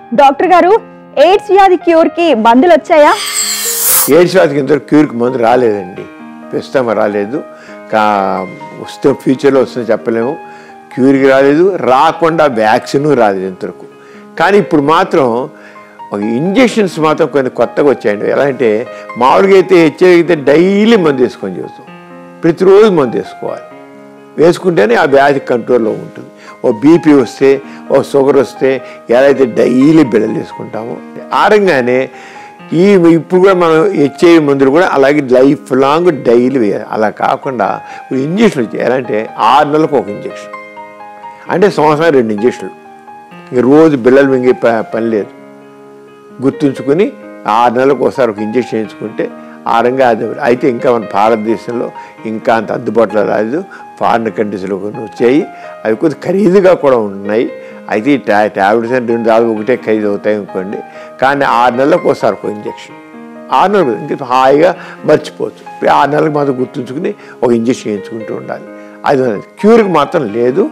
doctor గారు AIDS వ్యాధి cure కి మందులు వచ్చాయా ఎయిడ్స్ వ్యాధికి ఇంతవరకు క్యూర్కి మందు రాలేదండి ప్రస్తుతం రాలేదు కా వస్తే ఫ్యూచర్లో వస్తుందో చెప్పలేము క్యూర్కి రాలేదు రాకుండా వ్యాక్సిన్ రాలేదు ఇంతవరకు కానీ ఇప్పుడు మాత్రం ఒక ఇంజెక్షన్స్ మాత్రం కొన్ని కొత్తగా వచ్చాయండి ఎలా అంటే మామూలుగా అయితే హెచ్ఐవి అయితే డైలీ మందు వేసుకొని చూస్తాం ప్రతిరోజు మందు వేసుకోవాలి వేసుకుంటేనే ఆ వ్యాధి కంట్రోల్లో ఉంటుంది ఓ బీపీ వస్తే ఓ షుగర్ వస్తే ఎలా అయితే డైలీ బిళ్ళలు వేసుకుంటామో ఆరంగానే ఈ ఇప్పుడు కూడా మనం హెచ్ఐవి మందులు కూడా అలాగే లైఫ్ లాంగ్ డైలీ వేయాలి అలా కాకుండా ఇప్పుడు ఇంజక్షన్ వచ్చాయి ఎలా అంటే ఆరు నెలలకు ఒక ఇంజక్షన్ అంటే సంవత్సరం రెండు ఇంజక్షన్లు ఇక రోజు బిళ్ళలు మింగే ప- పని లేదు గుర్తుంచుకుని ఆరు నెలలకు ఒకసారి ఒక ఇంజక్షన్ వేయించుకుంటే ఆరంగా అది అయితే ఇంకా మన భారతదేశంలో ఇంకా అంత అందుబాటులో రాలేదు ఫారిన్ కంట్రీస్లో కొన్ని వచ్చాయి అవి కొద్ది ఖరీదుగా కూడా ఉన్నాయి అయితే ఈ టా ట్యాబ్లెట్స్ అంటే రెండు దాదాపు ఒకటే ఖరీదు అవుతాయి అనుకోండి కానీ ఆరు నెలలకు ఒకసారి ఒక ఇంజక్షన్ ఆరు నెలలకు ఇంకా హాయిగా మర్చిపోవచ్చు ఇప్పుడు ఆరు నెలలకు మాత్రం గుర్తుంచుకుని ఒక ఇంజక్షన్ వేయించుకుంటూ ఉండాలి అది క్యూర్కి మాత్రం లేదు